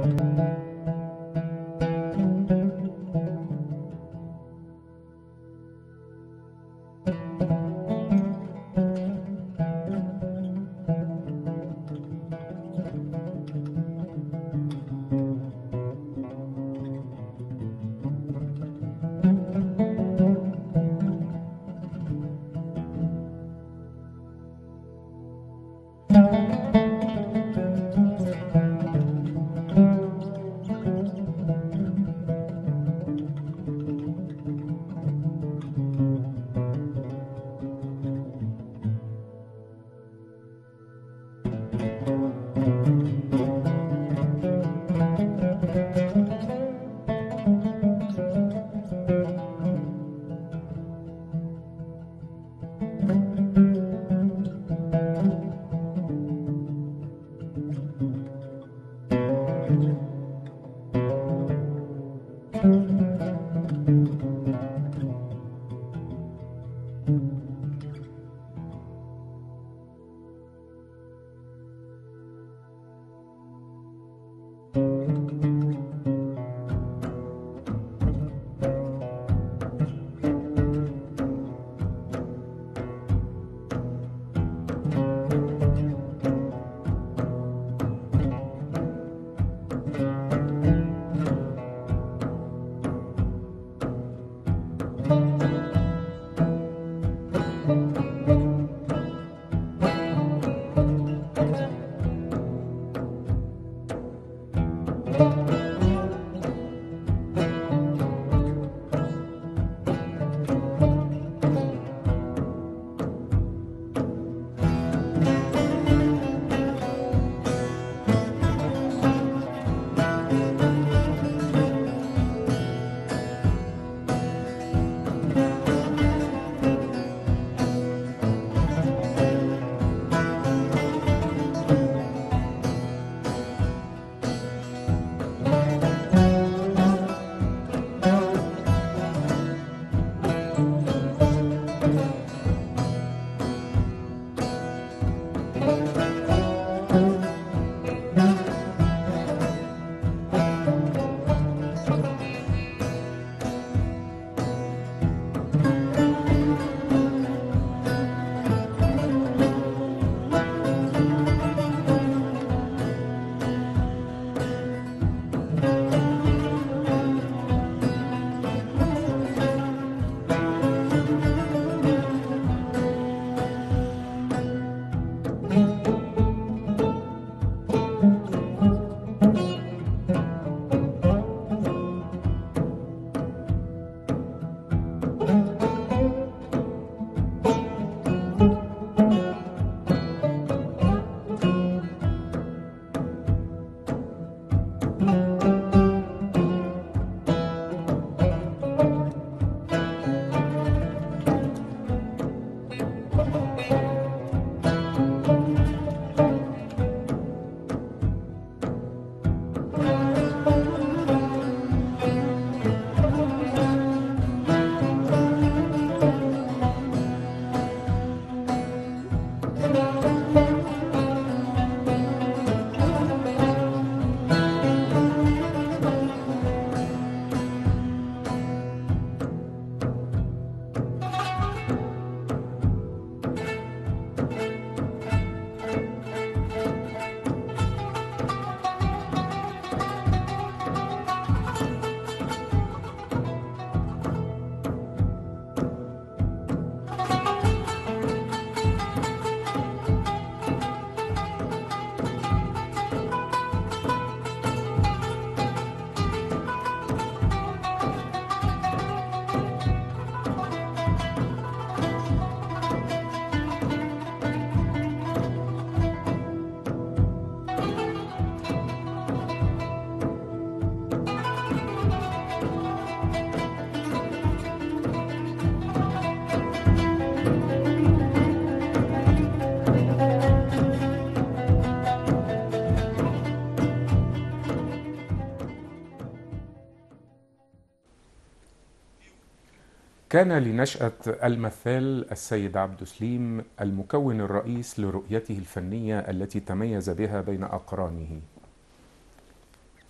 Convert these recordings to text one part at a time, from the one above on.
كان لنشأة المثال السيد عبد سليم المكون الرئيس لرؤيته الفنية التي تميز بها بين أقرانه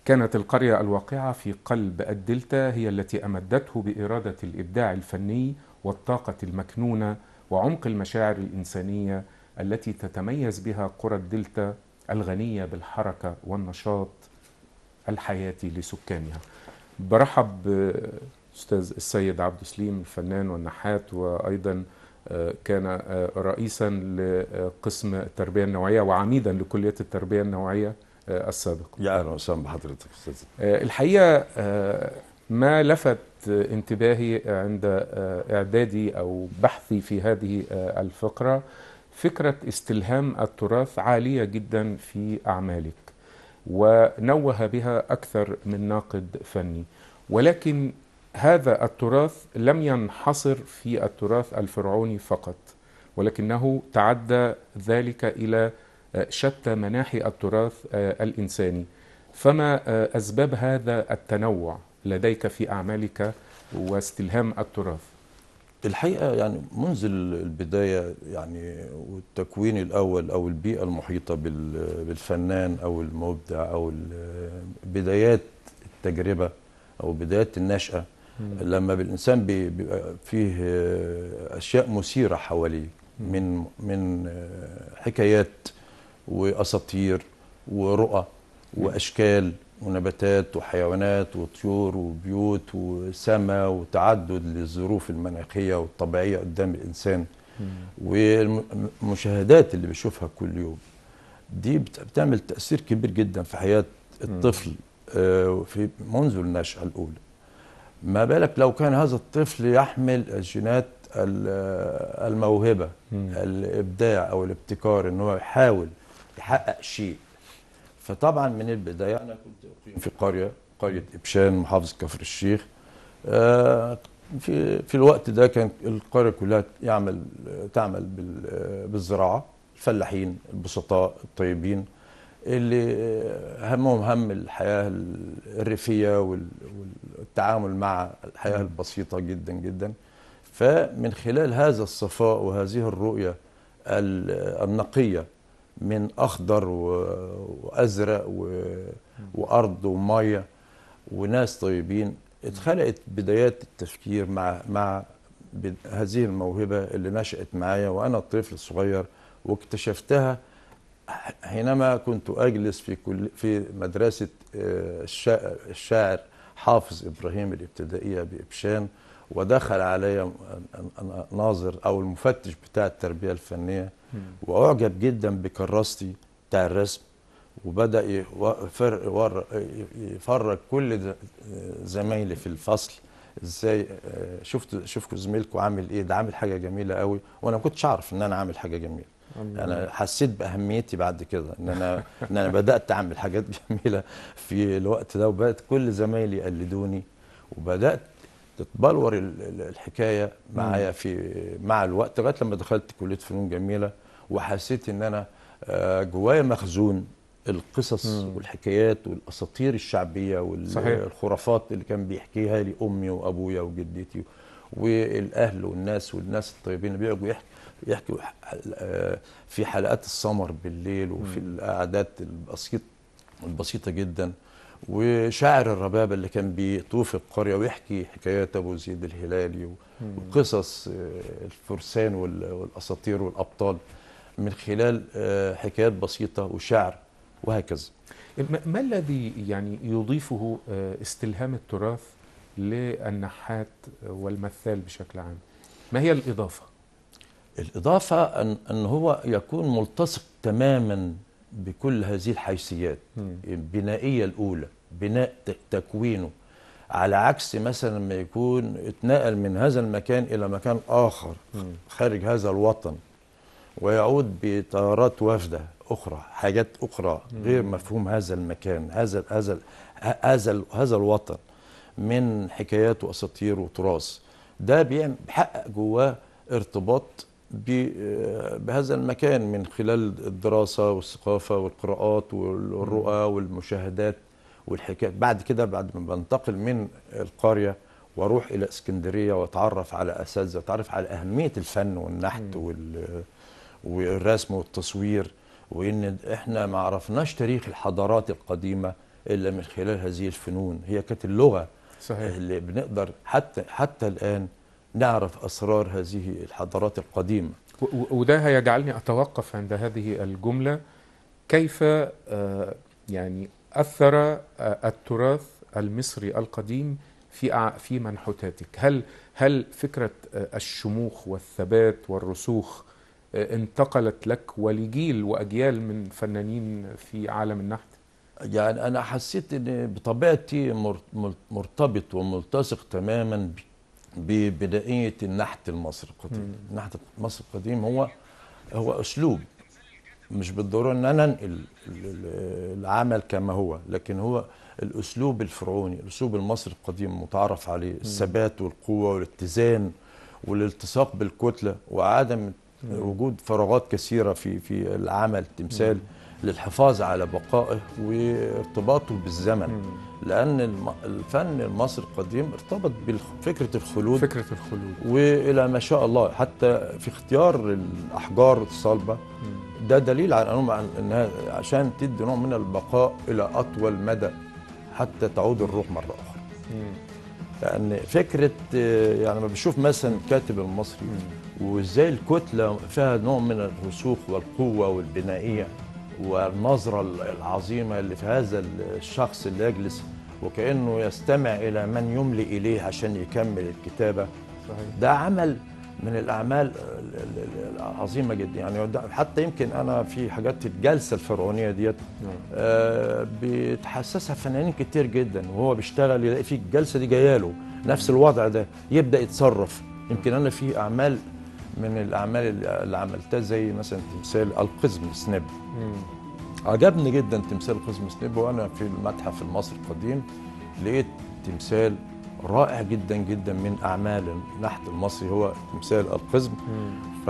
كانت القرية الواقعة في قلب الدلتا هي التي أمدته بإرادة الإبداع الفني والطاقة المكنونة وعمق المشاعر الإنسانية التي تتميز بها قرى الدلتا الغنية بالحركة والنشاط الحياتي لسكانها برحب بأستاذ السيد عبد سليم الفنان والنحات وأيضا كان رئيسا لقسم التربية النوعية وعميدا لكلية التربية النوعية السابق يا اهلا وسهلا بحضرتك استاذ الحقيقة ما لفت انتباهي عند إعدادي أو بحثي في هذه الفقرة فكرة استلهام التراث عالية جدا في أعمالك ونوه بها أكثر من ناقد فني ولكن هذا التراث لم ينحصر في التراث الفرعوني فقط ولكنه تعدى ذلك إلى شتى مناحي التراث الإنساني فما أسباب هذا التنوع لديك في أعمالك واستلهام التراث الحقيقه يعني منذ البدايه يعني والتكوين الاول او البيئه المحيطه بالفنان او المبدع او بدايات التجربه او بدايات النشاه لما الانسان بيبقى فيه اشياء مثيره حواليه من من حكايات واساطير ورؤى واشكال ونباتات وحيوانات وطيور وبيوت وسماء وتعدد للظروف المناخيه والطبيعيه قدام الانسان والمشاهدات اللي بيشوفها كل يوم دي بتعمل تاثير كبير جدا في حياه الطفل في منذ النشاه الاولى ما بالك لو كان هذا الطفل يحمل الجينات الموهبه الابداع او الابتكار ان هو يحاول يحقق شيء فطبعا من البدايه انا كنت اقيم في قريه قريه ابشان محافظه كفر الشيخ في في الوقت ده كان القريه كلها يعمل تعمل بالزراعه الفلاحين البسطاء الطيبين اللي همهم هم الحياه الريفيه والتعامل مع الحياه البسيطه جدا جدا فمن خلال هذا الصفاء وهذه الرؤيه النقيه من اخضر وازرق وارض وميه وناس طيبين اتخلقت بدايات التفكير مع مع هذه الموهبه اللي نشات معايا وانا طفل صغير واكتشفتها حينما كنت اجلس في كل في مدرسه الشاعر حافظ ابراهيم الابتدائيه بابشان ودخل علي ناظر او المفتش بتاع التربيه الفنيه واعجب جدا بكراستي بتاع الرسم وبدا يفرج كل زمايلي في الفصل ازاي شفت شوفوا زميلكم عامل ايه ده عامل حاجه جميله قوي وانا ما كنتش اعرف ان انا عامل حاجه جميله انا حسيت باهميتي بعد كده ان انا ان انا بدات اعمل حاجات جميله في الوقت ده وبدات كل زمايلي يقلدوني وبدات تتبلور الحكايه معايا في مع الوقت لغايه لما دخلت كليه فنون جميله وحسيت ان انا جوايا مخزون القصص مم. والحكايات والاساطير الشعبيه والخرافات اللي كان بيحكيها لي امي وابويا وجدتي والاهل والناس والناس الطيبين اللي بيقعدوا يحكوا يحكوا في حلقات السمر بالليل وفي القعدات البسيط البسيطه جدا وشاعر الربابه اللي كان بيطوف القريه ويحكي حكايات ابو زيد الهلالي وقصص الفرسان والاساطير والابطال من خلال حكايات بسيطه وشعر وهكذا ما الذي يعني يضيفه استلهام التراث للنحات والمثال بشكل عام ما هي الاضافه الاضافه ان ان هو يكون ملتصق تماما بكل هذه الحيثيات البنائيه الاولى بناء تكوينه على عكس مثلا لما يكون اتنقل من هذا المكان الى مكان اخر خارج هذا الوطن ويعود بطيارات وافده اخرى حاجات اخرى غير مفهوم هذا المكان هذا هذا هذا هذا الوطن من حكايات واساطير وتراث ده بيحقق جواه ارتباط بهذا المكان من خلال الدراسه والثقافه والقراءات والرؤى والمشاهدات والحكايات بعد كده بعد ما بنتقل من القريه واروح الى اسكندريه واتعرف على اساتذه واتعرف على اهميه الفن والنحت وال والرسم والتصوير وان احنا ما عرفناش تاريخ الحضارات القديمه الا من خلال هذه الفنون هي كانت اللغه صحيح اللي بنقدر حتى حتى الان نعرف اسرار هذه الحضارات القديمه و- و- وده هيجعلني اتوقف عند هذه الجمله كيف آه، يعني اثر آه، التراث المصري القديم في أع- في منحوتاتك هل هل فكره آه، الشموخ والثبات والرسوخ آه، انتقلت لك ولجيل واجيال من فنانين في عالم النحت يعني انا حسيت ان بطبيعتي مر- مر- مرتبط وملتصق تماما ب- ببدائيه النحت المصري القديم مم. النحت المصري القديم هو هو اسلوب مش بالضروره ان انا انقل ال- ال- العمل كما هو لكن هو الاسلوب الفرعوني الاسلوب المصري القديم متعارف عليه الثبات والقوه والاتزان والالتصاق بالكتله وعدم وجود فراغات كثيره في في العمل التمثال للحفاظ على بقائه وارتباطه بالزمن مم. لان الم- الفن المصري القديم ارتبط بفكره الخلود فكره الخلود والى ما شاء الله حتى في اختيار الاحجار الصلبه مم. ده دليل على انهم انها عشان تدي نوع من البقاء الى اطول مدى حتى تعود الروح مره اخرى مم. لان فكره آه، يعني لما بشوف مثلا الكاتب المصري وازاي الكتله فيها نوع من الرسوخ والقوه والبنائيه والنظره العظيمه اللي في هذا الشخص اللي يجلس وكانه يستمع الى من يملي اليه عشان يكمل الكتابه صحيح ده عمل من الاعمال ال- ال- العظيمه جدا يعني ده- حتى يمكن انا في حاجات الجلسه الفرعونيه ديت نعم. آه، بتحسسها فنانين كتير جدا وهو بيشتغل يلاقي في الجلسه دي جايه له نفس الوضع ده يبدا يتصرف يمكن انا في اعمال من الاعمال اللي اللي عملتها زي مثلا تمثال القزم سنيب مم. عجبني جدا تمثال القزم سنيب وانا في المتحف المصري القديم لقيت تمثال رائع جدا جدا من اعمال النحت المصري هو تمثال القزم مم.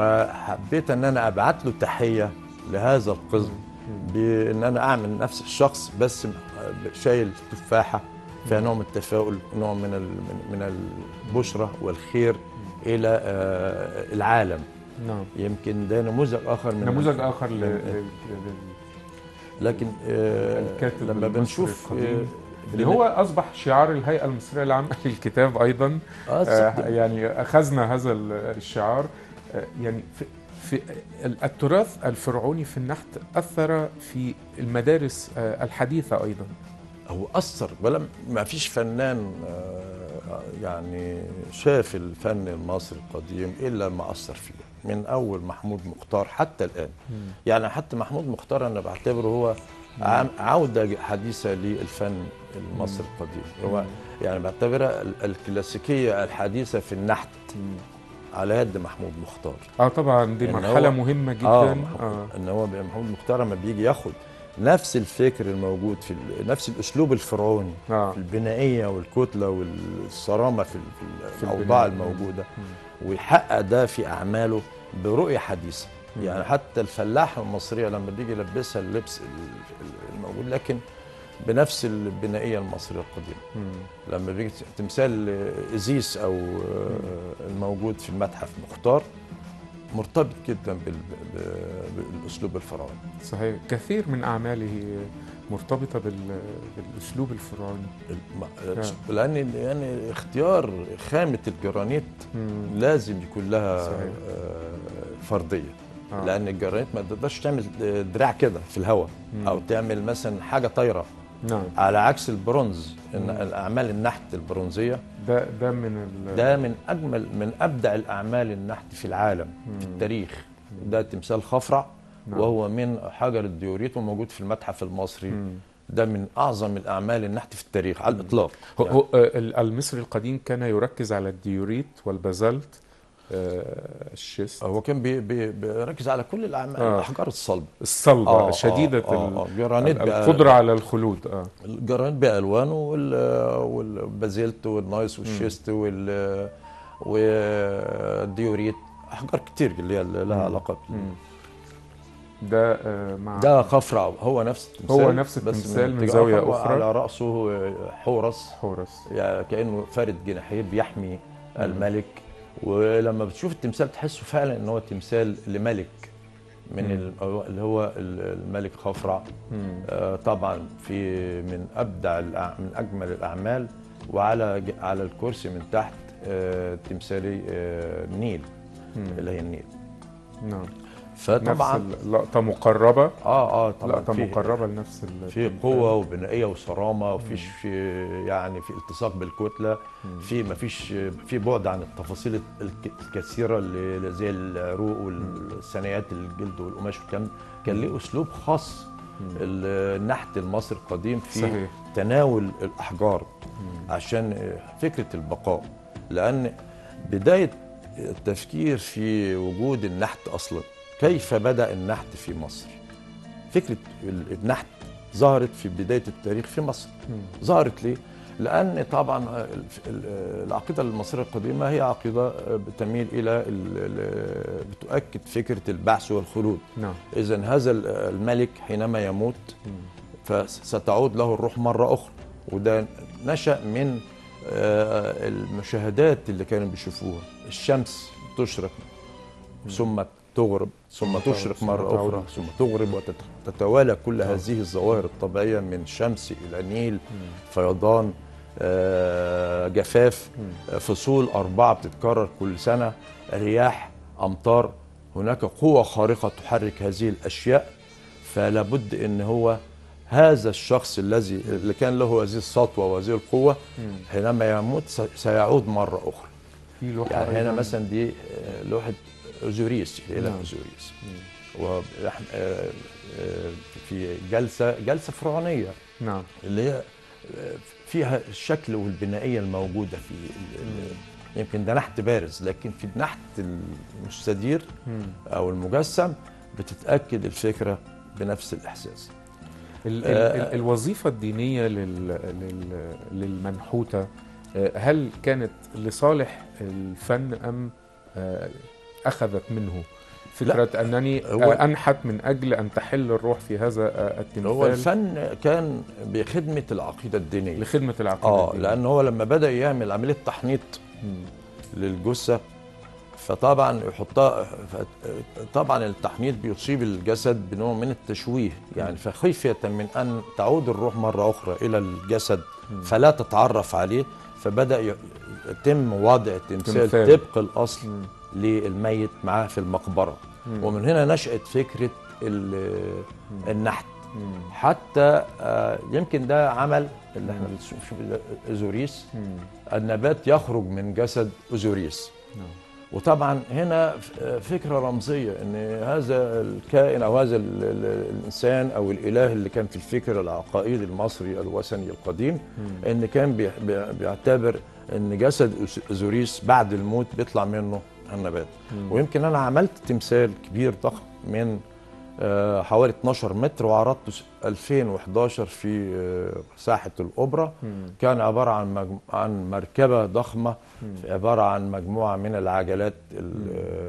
فحبيت ان انا ابعت له تحيه لهذا القزم بان انا اعمل نفس الشخص بس شايل تفاحه فيها نوع من التفاؤل نوع من ال- من من البشرى والخير الى آه، العالم نعم يمكن ده نموذج اخر من نموذج اخر ل... من- ل... ل... لكن آه، الكاتب لما المصري بنشوف القديم. آه، اللي هو اصبح شعار الهيئه المصريه العامه للكتاب ايضا آه، آه صدق. يعني اخذنا هذا ال- الشعار آه يعني في, في ال- التراث الفرعوني في النحت اثر في المدارس آه الحديثه ايضا هو اثر ولا ما فيش فنان آه، يعني شاف الفن المصري القديم الا ما اثر فيه من اول محمود مختار حتى الان يعني حتى محمود مختار انا بعتبره هو عام- عوده حديثه للفن المصري القديم هو يعني بعتبرها ال- الكلاسيكيه الحديثه في النحت على يد محمود مختار اه طبعا دي إن مرحله هو- مهمه جدا اه, آه. ان هو بقى محمود مختار لما بيجي ياخد نفس الفكر الموجود في ال- نفس الاسلوب الفرعوني آه. في البنائيه والكتله والصرامه في, ال- في, في الاوضاع البناء. الموجوده ويحقق ده في اعماله برؤيه حديثه مم. يعني حتى الفلاحه المصريه لما بيجي يلبسها اللبس ال- ال- الموجود لكن بنفس البنائيه المصريه القديمه مم. لما بيجي تمثال ازيس او آه، الموجود في المتحف مختار مرتبط جدا بال- ب- بالاسلوب الفرعوني صحيح كثير من اعماله مرتبطه بال... بالاسلوب الفرعوني الم- آه. لان يعني اختيار خامه الجرانيت مم. لازم يكون لها صحيح. آه، فرديه آه. لان الجرانيت ما تقدرش تعمل دراع كده في الهواء مم. او تعمل مثلا حاجه طايره نعم على عكس البرونز ان مم. الاعمال النحت البرونزيه ده ده من ال... ده من اجمل من ابدع الاعمال النحت في العالم في مم. التاريخ ده تمثال خفرع نعم. وهو من حجر الديوريت وموجود في المتحف المصري مم. ده من اعظم الاعمال النحت في التاريخ على الاطلاق هو يعني هو آه، ال- المصري القديم كان يركز على الديوريت والبازلت آه، الشيست هو كان بي بي بيركز على كل الاعمال آه. الاحجار الصلبه الصلبة آه، شديدة آه، آه، ال- آه. جرانيت بقى- القدرة على الخلود اه الجرانيت بالوانه وال- والبازلت والنايس والشيست وال والديوريت احجار كتير اللي هي اللي لها مم. علاقه بال- مم. ده آه، مع ده خفرع هو نفس التمثال هو نفس بس التمثال من اتجاه زاوية آخر، أخرى. على راسه حورس حورس يعني كانه فارد جناحيه بيحمي مم. الملك ولما بتشوف التمثال تحسه فعلا ان هو تمثال لملك من مم. ال- اللي هو ال- الملك خفرع مم. آه، طبعا في من ابدع الأع- من اجمل الاعمال وعلى ج- على الكرسي من تحت آه، تمثالي آه، النيل مم. اللي هي النيل نعم نفس فطبعا اللقطة مقربة اه اه طبعا لقطة في مقربة لنفس ال- في قوه وبنائيه وصرامه وفيش في يعني في التصاق بالكتله في ما فيش في بعد عن التفاصيل الك- الكثيره اللي زي العروق والثنايات الجلد والقماش والكلام كان ليه اسلوب خاص ال- النحت المصري القديم في صحيح. تناول الاحجار عشان فكره البقاء لان بدايه التفكير في وجود النحت اصلا كيف بدا النحت في مصر فكره ال- النحت ظهرت في بدايه التاريخ في مصر ظهرت ليه لان طبعا ال- ال- العقيده المصريه القديمه هي عقيده بتميل الى ال- ال- بتؤكد فكره البعث والخلود نعم اذا هذا ال- الملك حينما يموت فستعود له الروح مرة أخرى وده نشأ من آه، المشاهدات اللي كانوا بيشوفوها الشمس تشرق ثم تغرب ثم ثم تعود، تشرق ثم مرة تعود. أخرى ثم تغرب وتتوالى كل هذه الظواهر الطبيعية من شمس إلى نيل فيضان آه، جفاف آه، فصول أربعة بتتكرر كل سنة رياح أمطار هناك قوة خارقة تحرك هذه الأشياء فلا بد ان هو هذا الشخص الذي اللي كان له هذه السطوه وهذه القوه حينما يموت سي- سيعود مره اخرى في لوحة يعني هنا أيضاً. مثلا دي آه، لوحه اوزوريس الاله نعم. اوزوريس ونحن آه، آه، في جلسه جلسه فرعونيه نعم اللي هي آه، فيها الشكل والبنائيه الموجوده في ال- ال- يمكن ده نحت بارز لكن في النحت المستدير مم. او المجسم بتتاكد الفكره بنفس الاحساس ال ال آه، ال الوظيفة الدينية لل لل للمنحوتة آه، هل كانت لصالح الفن أم آه، أخذت منه فكرة أنني هو- آه، أنحت من أجل أن تحل الروح في هذا آه، التمثال هو الفن كان بخدمه العقيده الدينيه لخدمة العقيدة اه الدينية. لان هو لما بدا يعمل عمليه تحنيط مم. للجثه فطبعا يحطها ف- طبعا التحنيط بيصيب الجسد بنوع من التشويه يعني فخشيه من ان تعود الروح مره اخرى الى الجسد فلا تتعرف عليه فبدا ي- يتم وضع تمثال تمثال. طبق الاصل مم. للميت معاه في المقبره مم. ومن هنا نشات فكره ال- النحت مم. حتى آه، يمكن ده عمل اللي احنا بنشوف اوزوريس مم. النبات يخرج من جسد اوزوريس نعم. وطبعا هنا ف- فكره رمزيه ان هذا الكائن او هذا ال- ال- الانسان او الاله اللي كان في الفكر العقائدي المصري الوثني القديم ان كان بي- بي- بيعتبر ان جسد أوس- اوزوريس بعد الموت بيطلع منه النبات ويمكن انا عملت تمثال كبير ضخم من آه، حوالي 12 متر وعرضته س- 2011 في آه، ساحه الاوبرا مم. كان عباره عن مجم... عن مركبه ضخمه عباره عن مجموعه من العجلات ال-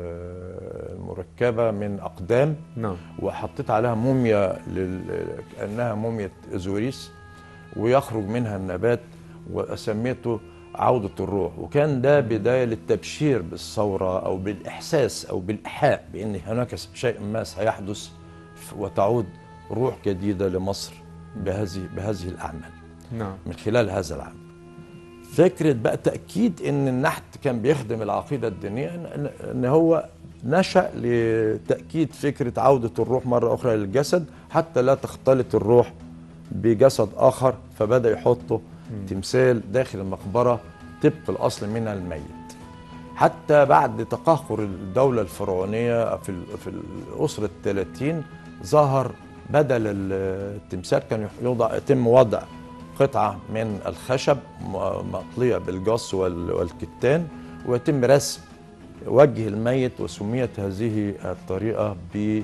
آه، المركبه من اقدام نعم وحطيت عليها موميا لل... كانها موميا ازوريس ويخرج منها النبات وسميته عودة الروح وكان ده بداية للتبشير بالثورة أو بالإحساس أو بالإيحاء بأن هناك شيء ما سيحدث وتعود روح جديدة لمصر بهذه بهذه الأعمال نعم من خلال هذا العمل فكرة بقى تأكيد أن النحت كان بيخدم العقيدة الدينية إن, إن هو نشأ لتأكيد فكرة عودة الروح مرة أخرى للجسد حتى لا تختلط الروح بجسد آخر فبدأ يحطه تمثال داخل المقبرة طبق الأصل من الميت حتى بعد تقهقر الدولة الفرعونية في ال- في الأسرة الثلاثين ظهر بدل التمثال كان يوضع يتم وضع قطعة من الخشب م- مطلية بالجص وال- والكتان ويتم رسم وجه الميت وسميت هذه الطريقة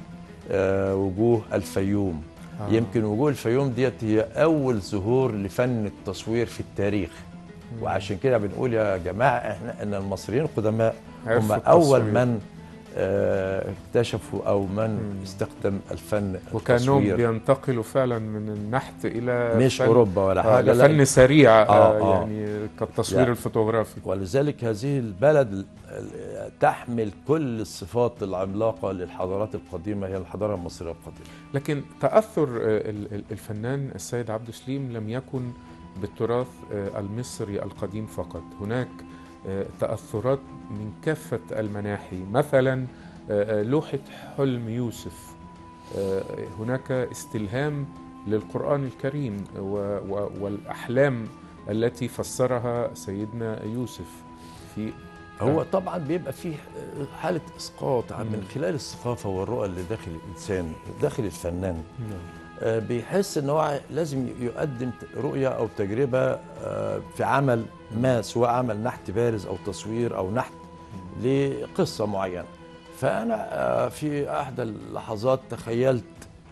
بوجوه الفيوم آه. يمكن وجوه الفيوم ديت هي أول ظهور لفن التصوير في التاريخ وعشان كده بنقول يا جماعة احنا ان المصريين القدماء هم عرفوا أول التصوير. من آه، اكتشفوا او من مم. استخدم الفن وكانهم التصوير. بينتقلوا فعلا من النحت الى مش فن- اوروبا ولا آه، حاجه لفن لا سريع آه آه، آه. يعني كالتصوير يعني. الفوتوغرافي ولذلك هذه البلد ال- ال- تحمل كل الصفات العملاقه للحضارات القديمه هي الحضاره المصريه القديمه لكن تأثر آه، ال- ال- الفنان السيد عبد السليم لم يكن بالتراث آه، المصري القديم فقط هناك آه، تأثرات من كافة المناحي مثلا آه، آه، لوحة حلم يوسف آه، هناك استلهام للقرآن الكريم و- و- والأحلام التي فسرها سيدنا يوسف في هو طبعا بيبقى فيه حاله اسقاط عن- مم. من خلال الثقافه والرؤى اللي داخل الانسان داخل الفنان نعم. آه، بيحس ان هو لازم يقدم ت- رؤيه او تجربه آه، في عمل ما سواء عمل نحت بارز او تصوير او نحت لقصه معينه فانا آه، في احدى اللحظات تخيلت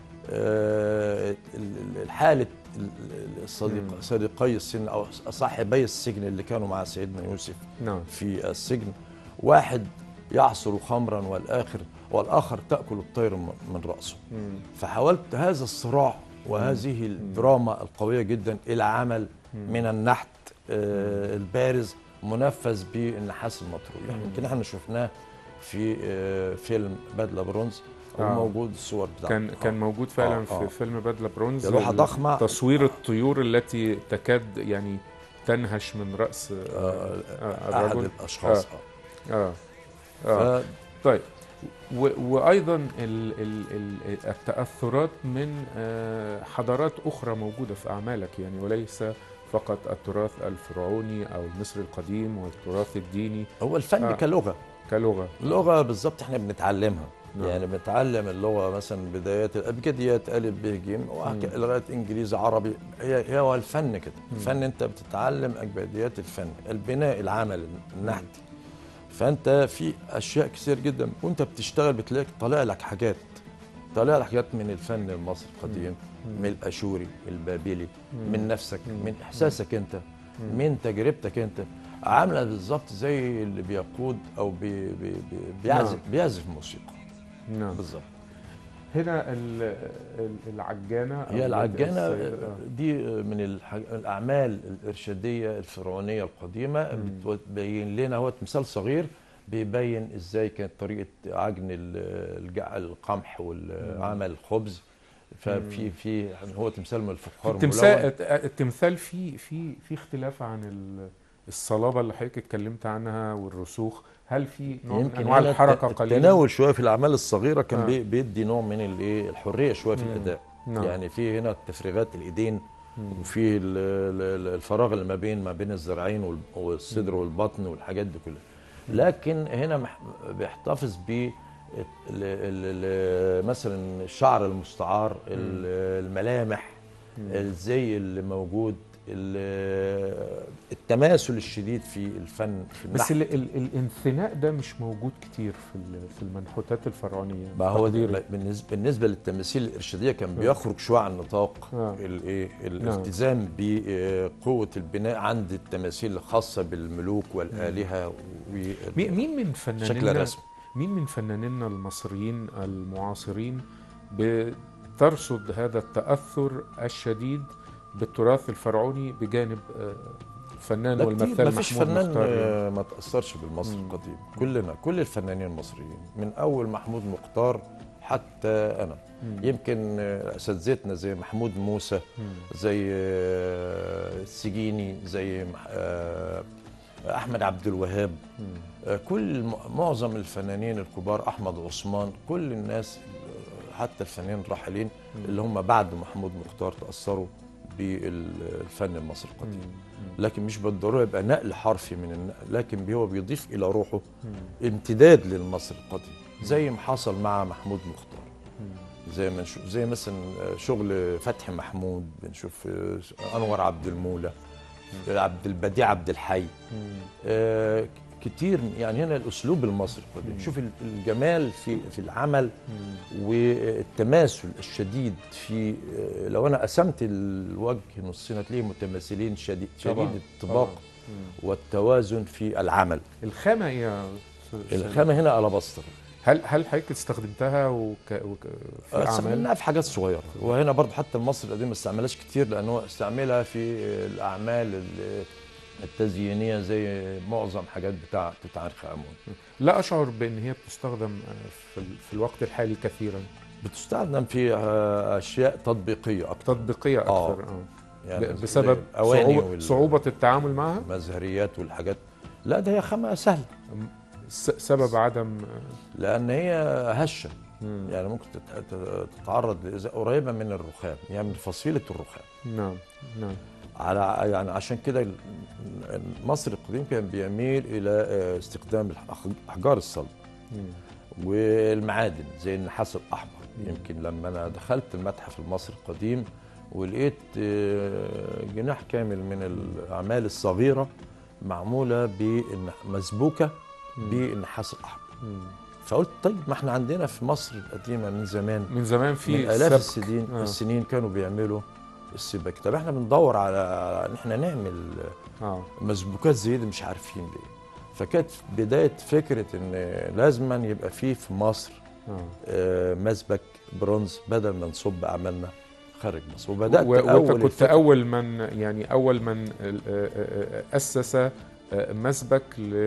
آه، ال- ال- حاله ال- ال- الصديق مم. صديقي السجن او صاحبي السجن اللي كانوا مع سيدنا يوسف نعم في السجن واحد يعصر خمرا والاخر والاخر تاكل الطير من من راسه مم. فحاولت هذا الصراع وهذه الدراما القوية جدا إلى عمل من النحت آه، البارز منفذ بالنحاس المطروح مم. يمكن احنا شفناه في آه، فيلم بدلة برونز آه. وموجود الصور بتاعته كان كان موجود فعلا آه، في آه. فيلم بدله برونز لوحة ال- ضخمة تصوير الطيور التي تكاد يعني تنهش من راس آه، آه، آه، أحد الرجل الأشخاص اه اه, آه. ف- طيب و- وايضا ال ال ال التاثرات من آه، حضارات اخرى موجوده في اعمالك يعني وليس فقط التراث الفرعوني او المصري القديم والتراث الديني هو الفن آه. كلغة كلغه اللغة بالظبط احنا بنتعلمها نعم. يعني بنتعلم اللغة مثلا بدايات الأبجديات ألف ب ج وهك- لغاية إنجليزي عربي هي هي هو الفن كده الفن أنت بتتعلم أبجديات الفن البناء العمل النحتي فأنت في أشياء كثير جدا وأنت بتشتغل بتلاقي طالع لك حاجات طالع لك حاجات من الفن المصري القديم من الأشوري البابلي من نفسك من إحساسك أنت من تجربتك أنت عاملة بالظبط زي اللي بيقود أو بي بي بي بيعزف نعم. بيعزف موسيقى نعم بالظبط هنا ال- ال- العجانه أو هي العجانة السيد- آه. دي من الح- الأعمال الإرشادية الفرعونية القديمة بتبين لنا هو مثال صغير بيبين ازاي كانت طريقة عجن ال- الجع- القمح والعمل الخبز ففي في يعني هو تمثال من الفخار التمثال التمثال فيه في في اختلاف عن ال- الصلابه اللي حضرتك اتكلمت عنها والرسوخ هل في نوع من يمكن انواع هنا الحركه الت- قليلا التناول شويه في الاعمال الصغيره كان آه. بي- بيدي نوع من الايه الحريه شويه في مم. الاداء نعم. يعني في هنا تفريغات الايدين مم. وفي ال- ال- الفراغ اللي ما بين ما بين الذراعين وال- والصدر والبطن والحاجات دي كلها لكن هنا مح- بيحتفظ ب ال- ال- ال- مثلا الشعر المستعار ال- الملامح الزي اللي موجود ال- التماثل الشديد في الفن في بس النحت. ال ال الانثناء ده مش موجود كتير في ال- في المنحوتات الفرعونيه ما هو دي تقديري. بالنسبه بالنسبه للتماثيل الارشاديه كان بيخرج شويه عن نطاق آه. الايه الالتزام بقوه البناء عند التماثيل الخاصه بالملوك والالهه مي- مين من بشكل فنانينا رسمي مين من فنانينا المصريين المعاصرين بترصد هذا التاثر الشديد بالتراث الفرعوني بجانب آه، الفنان لا والمثال كتير ما فيش محمود فنان مختار آه، ما تاثرش بالمصري مم. القديم كلنا كل الفنانين المصريين من اول محمود مختار حتى انا مم. يمكن آه، اساتذتنا زي محمود موسى مم. زي آه، السجيني زي مح- آه، احمد عبد الوهاب مم. آه، كل م- معظم الفنانين الكبار احمد عثمان كل الناس آه، حتى الفنانين الراحلين اللي هم بعد محمود مختار تاثروا بالفن المصري القديم مم. لكن مش بالضروره يبقى نقل حرفي من النقل لكن هو بيضيف الى روحه مم. امتداد للمصري القديم زي ما حصل مع محمود مختار مم. زي ما نشوف زي مثلا شغل فتحي محمود بنشوف انور عبد المولى عبد البديع عبد الحي مم. آه، كتير يعني هنا الاسلوب المصري القديم شوف ال- الجمال في في العمل مم. والتماثل الشديد في آه، لو انا قسمت الوجه نصين هتلاقيه متماثلين شديد شديد طبعاً. الطباق طبعاً. مم. والتوازن في العمل الخامه ايه يا أستاذ سامي؟ الخامه هنا الاباستر هل هل حضرتك استخدمتها وك... وك... في اعمال استعملناها في حاجات صغيره وهنا برضه حتى المصري القديم ما استعملهاش كتير لانه استعملها في الاعمال ال- التزيينيه زي معظم حاجات بتاع توت عنخ امون لا اشعر بان هي بتستخدم آه، في, ال... في الوقت الحالي كثيرا بتستخدم في آه، اشياء تطبيقيه اكتر تطبيقيه آه. اكثر اه يعني ب- بسبب أواني صعوبة, وال- صعوبة التعامل معها المزهريات والحاجات لا ده هي خامه سهله س- سبب عدم لان هي هشه مم. يعني ممكن تت- تت- تتعرض لإذا قريبه من الرخام يعني من فصيله الرخام نعم نعم على يعني عشان كده ال- المصري القديم كان بيميل الى آه، استخدام الأح- احجار الصلب مم. والمعادن زي النحاس الاحمر مم. يمكن لما انا دخلت المتحف المصري القديم ولقيت آه، جناح كامل من الاعمال الصغيره معموله بالنح- مسبوكه مم. بالنحاس الاحمر مم. فقلت طيب ما احنا عندنا في مصر القديمه من زمان من زمان في من الاف سبك. السنين آه. السنين كانوا بيعملوا السباك طب احنا بندور على ان احنا نعمل اه مسبوكات زي دي مش عارفين ليه فكانت بدايه فكره ان لازما يبقى فيه في مصر اه آه، مسبك برونز بدل ما نصب اعمالنا خارج مصر وبدات و- وانت اول كنت الفكرة- اول من يعني اول من آه، آه، آه، اسس آه، مسبك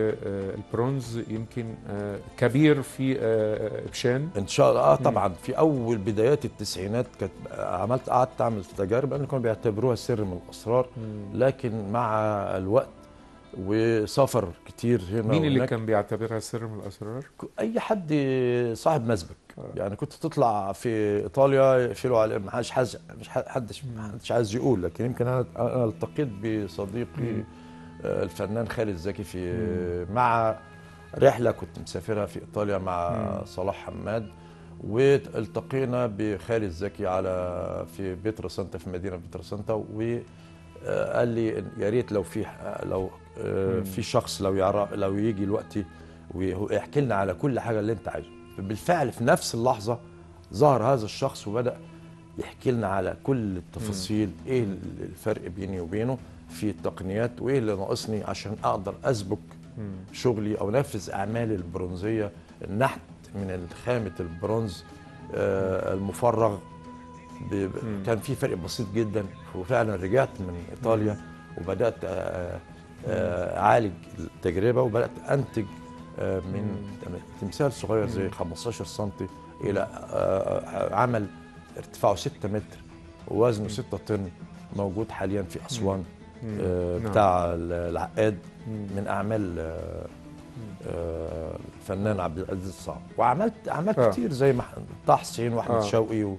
للبرونز يمكن آه، كبير في آه، ابشان ان شاء الله اه مم. طبعا في اول بدايات التسعينات كانت عملت قعدت اعمل تجارب لان كانوا بيعتبروها سر من الاسرار لكن مع الوقت وسفر كتير هنا مين اللي وهناك كان بيعتبرها سر من الاسرار؟ اي حد صاحب مسبك آه. يعني كنت تطلع في ايطاليا يقفلوا على ما حدش حاج- مش ح- حدش مم. حدش عايز يقول لكن يمكن انا انا التقيت مم. بصديقي آه، الفنان خالد زكي في مع رحله كنت مسافرها في ايطاليا مع مم. صلاح حماد والتقينا بخالد زكي على في بيترا سانتا في مدينه بيترا سانتا وقال لي إن يا ريت لو في لو آه، مم. في شخص لو يعرف لو يجي الوقت ويحكي لنا على كل حاجه اللي انت عايزه بالفعل في نفس اللحظه ظهر هذا الشخص وبدا يحكي لنا على كل التفاصيل ايه الفرق بيني وبينه في التقنيات وايه اللي ناقصني عشان اقدر اسبك مم. شغلي او انفذ اعمالي البرونزيه النحت من خامه البرونز آه، المفرغ ب- ب- مم. كان في فرق بسيط جدا وفعلا رجعت من ايطاليا وبدات آه، آه، اعالج التجربه وبدات انتج آه، من تمثال صغير زي 15 سم الى آه، عمل ارتفاعه 6 متر ووزنه 6 طن موجود حاليا في اسوان مم. آه، نعم. بتاع العقاد مم. من اعمال آه، آه، الفنان عبد العزيز الصعب وعملت اعمال آه. كتير زي مح- طه حسين واحمد آه. شوقي و-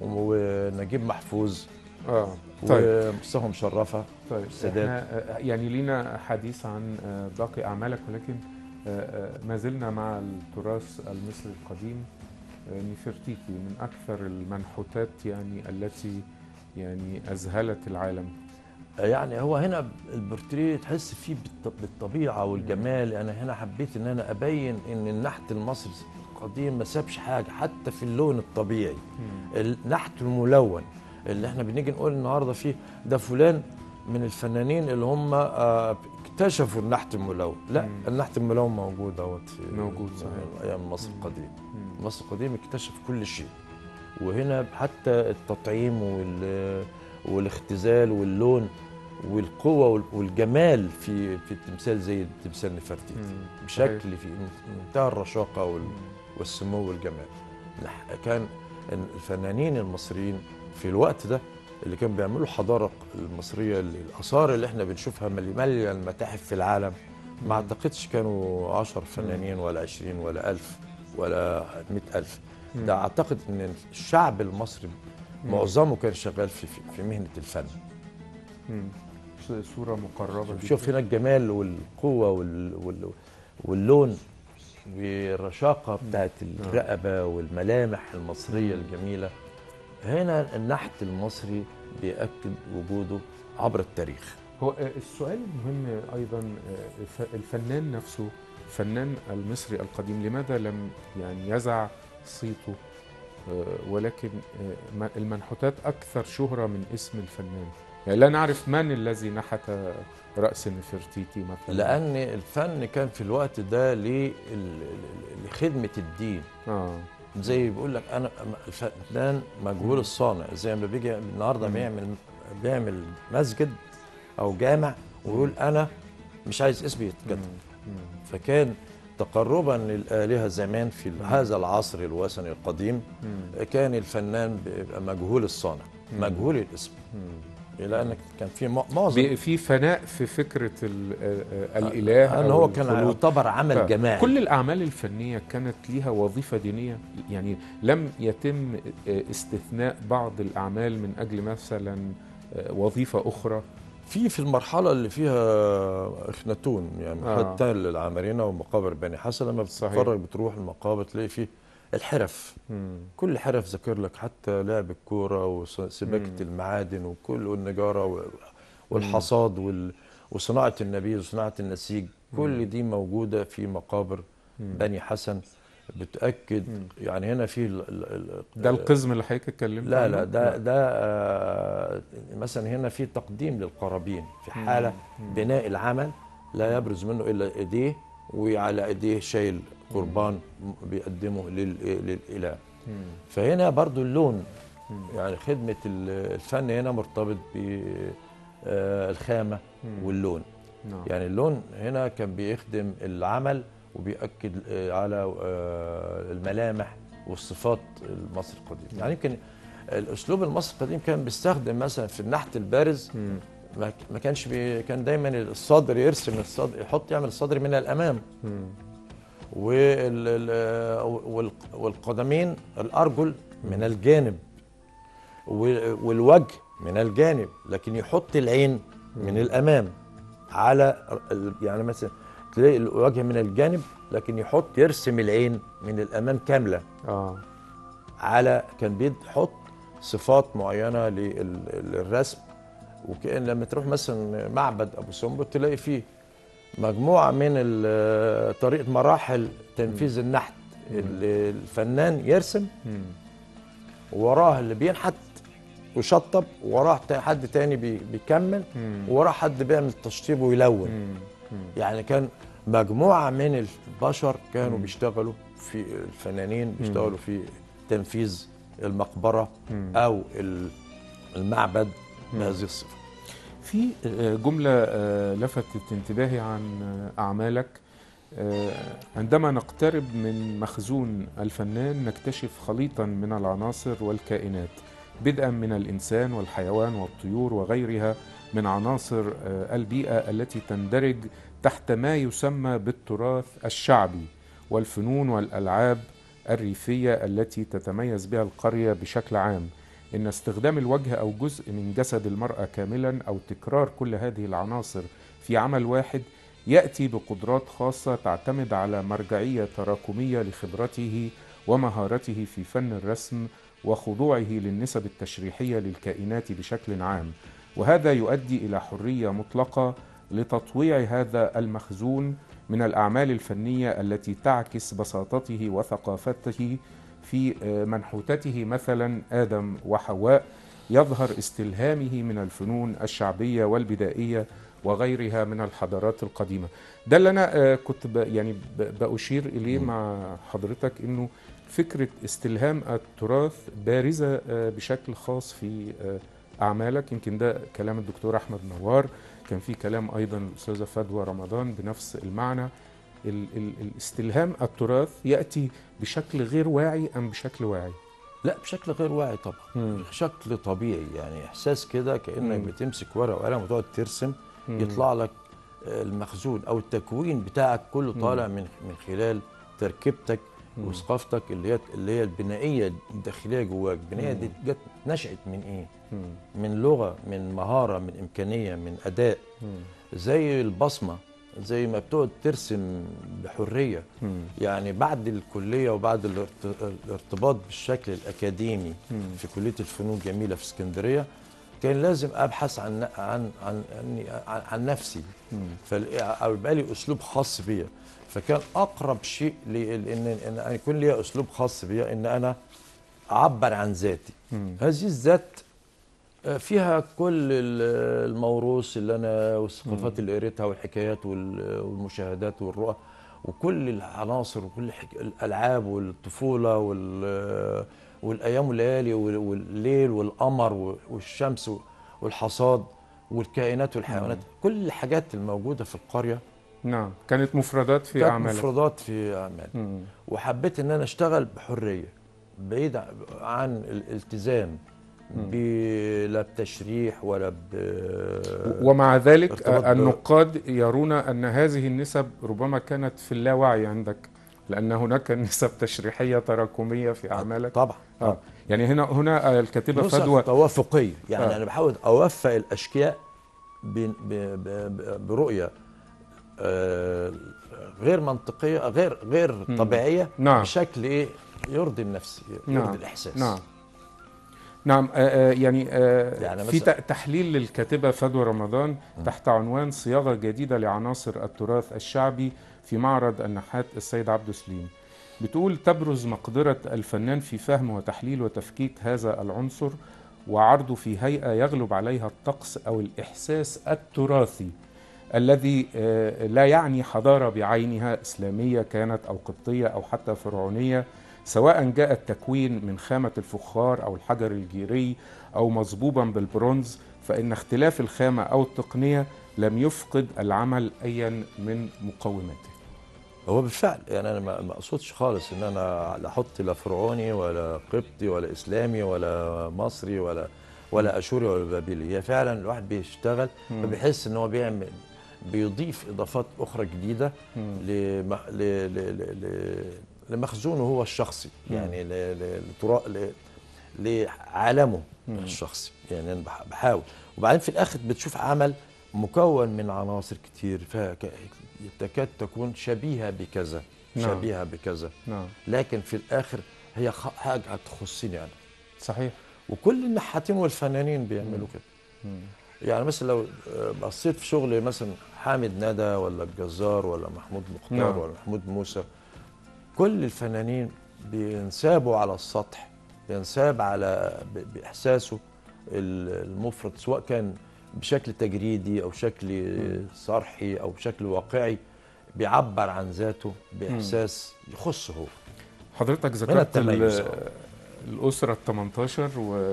ونجيب محفوظ اه طيب ومصطفى مشرفه طيب السادات. احنا آه، يعني لينا حديث عن آه، باقي اعمالك ولكن آه، آه، ما زلنا مع التراث المصري القديم آه، نفرتيتي من اكثر المنحوتات يعني التي يعني اذهلت العالم يعني هو هنا البورتريه تحس فيه بالط- بالطبيعه والجمال انا هنا حبيت ان انا ابين ان النحت المصري القديم ما سابش حاجه حتى في اللون الطبيعي النحت الملون اللي احنا بنيجي نقول النهارده فيه ده فلان من الفنانين اللي هم آه، اكتشفوا النحت الملون لا مم. النحت الملون موجود اهوت في موجود، صحيح. من ايام مصر مم. القديم مم. مصر القديم اكتشف كل شيء وهنا حتى التطعيم وال والاختزال واللون والقوة وال- والجمال في في التمثال زي تمثال نفرتيتي مم. بشكل صحيح. في منتهى الرشاقة وال- مم. والسمو والجمال نح- كان الفنانين المصريين في الوقت ده اللي كانوا بيعملوا الحضارة المصرية اللي- الآثار اللي احنا بنشوفها مالية مالية المتاحف في العالم ما اعتقدش كانوا عشر فنانين ولا عشرين ولا ألف ولا مئة ألف مم. ده أعتقد أن الشعب المصري مم. معظمه كان شغال في في- في مهنة الفن مم. ص- صورة مقربة شوف جداً. هنا الجمال والقوة وال... وال... واللون والرشاقة بتاعت الرقبة والملامح المصرية الجميلة هنا النحت المصري بيأكد وجوده عبر التاريخ هو آه، السؤال المهم ايضا آه، الف- الفنان نفسه الفنان المصري القديم لماذا لم يعني يزع صيته آه، ولكن آه، ما- المنحوتات اكثر شهرة من اسم الفنان يعني لا نعرف من الذي نحت رأس نفرتيتي مثلا لان الفن كان في الوقت ده ليه ال- ال- لخدمه الدين اه زي بيقول لك انا الفنان مجهول الصانع زي ما بيجي النهارده مم. بيعمل بيعمل مسجد او جامع ويقول انا مش عايز اسمي يتكتب مم. فكان تقربا للآلهة زمان في هذا العصر الوثني القديم مم. كان الفنان بيبقى مجهول الصانع مم. مجهول الاسم مم. لأن كان في م- معظم بي- في فناء في فكرة ال- آه، آه، الإله أن أو هو كان الخلود. يعتبر عمل جماعي كل الأعمال الفنية كانت ليها وظيفة دينية يعني لم يتم آه، استثناء بعض الأعمال من أجل مثلا آه، وظيفة أخرى في في المرحلة اللي فيها اخناتون يعني آه. حتى العمارنة ومقابر بني حسن لما صحيح. بتتفرج بتروح المقابر تلاقي فيه الحرف مم. كل حرف ذاكر لك حتى لعب الكوره وسباكه مم. المعادن وكل والنجاره و- والحصاد وال وصناعه النبيذ وصناعه النسيج كل دي موجوده في مقابر مم. بني حسن بتاكد مم. يعني هنا في ال ال ال ده القزم اللي حضرتك اتكلمت لا عنه؟ لا ده ده آه، مثلا هنا في تقديم للقرابين في حاله مم. بناء العمل لا يبرز منه الا ايديه وعلى ايديه شايل قربان بيقدمه لل- للاله مم. فهنا برضو اللون مم. يعني خدمة ال- الفن هنا مرتبط بالخامة مم. واللون نعم. يعني اللون هنا كان بيخدم العمل وبيأكد آه، على آه، الملامح والصفات المصري القديم يعني يمكن الأسلوب المصري القديم كان بيستخدم مثلا في النحت البارز مم. ما ما كانش بي كان دايما الصدر يرسم الصدر يحط يعمل الصدر من الأمام مم. وال- ال- وال- والقدمين الارجل من الجانب وال- والوجه من الجانب لكن يحط العين من الامام على ال- يعني مثلا تلاقي الوجه من الجانب لكن يحط يرسم العين من الامام كامله اه على كان بيحط صفات معينه لل- للرسم وكأن لما تروح مثلا معبد ابو سمبل تلاقي فيه مجموعه من ال- طريقه مراحل تنفيذ النحت اللي الفنان يرسم مم. وراه اللي بينحت ويشطب وراه تا- حد تاني بي- بيكمل مم. وراه حد بيعمل تشطيب ويلون مم. مم. يعني كان مجموعه من البشر كانوا مم. بيشتغلوا في الفنانين بيشتغلوا في تنفيذ المقبره مم. او ال- المعبد بهذه الصفه في آه، جملة آه، لفتت انتباهي عن آه، أعمالك آه، عندما نقترب من مخزون الفنان نكتشف خليطا من العناصر والكائنات بدءا من الإنسان والحيوان والطيور وغيرها من عناصر آه، البيئة التي تندرج تحت ما يسمى بالتراث الشعبي والفنون والألعاب الريفية التي تتميز بها القرية بشكل عام إن استخدام الوجه أو جزء من جسد المرأة كاملا أو تكرار كل هذه العناصر في عمل واحد يأتي بقدرات خاصة تعتمد على مرجعية تراكمية لخبرته ومهارته في فن الرسم وخضوعه للنسب التشريحية للكائنات بشكل عام وهذا يؤدي إلى حرية مطلقة لتطويع هذا المخزون من الأعمال الفنية التي تعكس بساطته وثقافته في آه، منحوتته مثلا آدم وحواء يظهر استلهامه من الفنون الشعبية والبدائية وغيرها من الحضارات القديمة ده اللي أنا آه، كنت ب- يعني ب- بأشير إليه مع حضرتك إنه فكرة استلهام التراث بارزة آه، بشكل خاص في آه، أعمالك يمكن ده كلام الدكتور أحمد نوار كان في كلام أيضا الأستاذة فدوى رمضان بنفس المعنى ال- ال- الاستلهام التراث يأتي بشكل غير واعي أم بشكل واعي لا بشكل غير واعي طبعا مم. بشكل طبيعي يعني احساس كده كانك مم. بتمسك ورقه وقلم وتقعد ترسم مم. يطلع لك آه، المخزون او التكوين بتاعك كله طالع من من خلال تركيبتك مم. وثقافتك اللي هي اللي هي البنائيه الداخليه جواك البنائيه دي جت نشأت من ايه مم. من لغه من مهاره من امكانيه من اداء مم. زي البصمه زي ما بتقعد ترسم بحريه مم. يعني بعد الكليه وبعد الارت- الارتباط بالشكل الاكاديمي مم. في كليه الفنون الجميله في اسكندريه كان لازم ابحث عن عن عن عن, عن, عن نفسي مم. فال- او يبقى لي اسلوب خاص بيا فكان اقرب شيء لي- لان ان أن يكون لي اسلوب خاص بيا ان انا اعبر عن ذاتي مم. هذه الذات آه، فيها كل ال- الموروث اللي انا والثقافات اللي قريتها والحكايات وال- والمشاهدات والرؤى وكل العناصر وكل حك... الالعاب والطفوله وال... والايام والليالي وال- والليل والقمر و- والشمس والحصاد والكائنات والحيوانات كل الحاجات الموجوده في القريه نعم كانت مفردات في كانت اعمالك مفردات في اعمال مم. وحبيت ان انا اشتغل بحريه بعيد عن الالتزام ب- لا بتشريح ولا ب ومع ذلك ارتباط ب- النقاد يرون ان هذه النسب ربما كانت في اللاوعي عندك لان هناك نسب تشريحيه تراكميه في اعمالك طبعا آه. يعني هنا هنا الكاتبه نسخ فدوى توافقيه يعني آه. انا بحاول اوفق الاشياء ب- ب- ب- ب- برؤيه آه، غير منطقيه غير غير طبيعيه نعم. بشكل ايه يرضي النفس يرضي نعم. الاحساس نعم نعم آه، آه، يعني, آه، يعني في مثلا- ت- تحليل للكاتبة فدوى رمضان تحت عنوان صياغة جديدة لعناصر التراث الشعبي في معرض النحات السيد عبده سليم بتقول تبرز مقدرة الفنان في فهم وتحليل وتفكيك هذا العنصر وعرضه في هيئة يغلب عليها الطقس أو الإحساس التراثي الذي آه، لا يعني حضارة بعينها إسلامية كانت أو قبطية أو حتى فرعونية سواء جاء التكوين من خامة الفخار أو الحجر الجيري أو مصبوبا بالبرونز فإن اختلاف الخامة أو التقنية لم يفقد العمل أيا من مقوماته هو بالفعل يعني انا ما ما اقصدش خالص ان انا لا احط لا فرعوني ولا قبطي ولا اسلامي ولا مصري ولا ولا اشوري ولا بابلي هي فعلا الواحد بيشتغل فبيحس ان هو بيعمل بيضيف اضافات اخرى جديده لم... ل... ل... ل... ل... لمخزونه هو الشخصي يعني ل... ل... لترا... ل... لعالمه الشخصي يعني انا بح- بحاول وبعدين في الاخر بتشوف عمل مكون من عناصر كتير فك... تكاد تكون شبيهه بكذا نعم. شبيهه بكذا نعم لكن في الاخر هي خ... حاجه تخصني انا صحيح وكل النحاتين والفنانين بيعملوا كده يعني مثلا لو آه، بصيت في شغل مثلا حامد ندى ولا الجزار ولا محمود مختار نعم. ولا محمود موسى كل الفنانين بينسابوا على السطح بينساب على ب- باحساسه ال- المفرط سواء كان بشكل تجريدي او شكل صرحي او بشكل واقعي بيعبر عن ذاته باحساس يخصه هو حضرتك ذكرت ال- التميز. الأسرة ال 18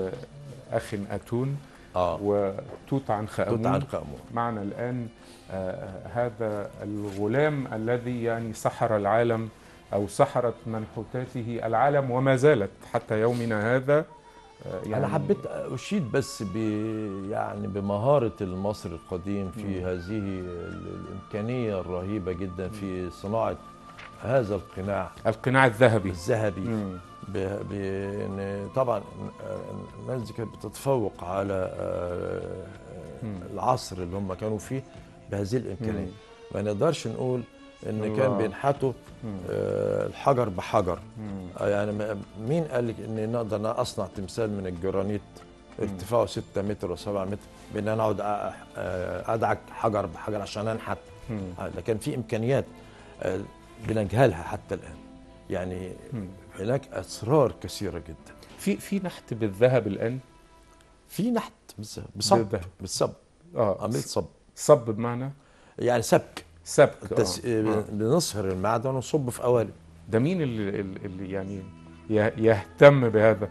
وأخ أتون اه وتوت عنخ توت آمون عنخ امون معنا الآن آه، هذا الغلام الذي يعني سحر العالم أو سحرت منحوتاته العالم وما زالت حتى يومنا هذا آه، يعني انا حبيت اشيد بس ب يعني بمهاره المصري القديم في هذه ال- الامكانيه الرهيبه جدا في صناعه هذا القناع القناع الذهبي الذهبي مم. ب- بان طبعا الناس دي كانت بتتفوق على آه، العصر اللي هم كانوا فيه بهذه الامكانيه ما نقدرش نقول ان الله. كان بينحتوا آه، الحجر بحجر مم. آه، يعني ما- مين قال لك ان نقدر أنا اصنع تمثال من الجرانيت ارتفاعه 6 متر و7 متر بان انا اقعد أ- آه، ادعك حجر بحجر عشان انحت مم. آه، لكن في امكانيات آه، بنجهلها حتى الان يعني هناك اسرار كثيره جدا في في نحت بالذهب الآن في نحت بالذهب بصب بالذهب. بالصب اه عملت صب صب بمعنى يعني سبك سبك تس... آه. آه. بنصهر المعدن ونصب في قوالب ده مين اللي, اللي يعني يه- يهتم بهذا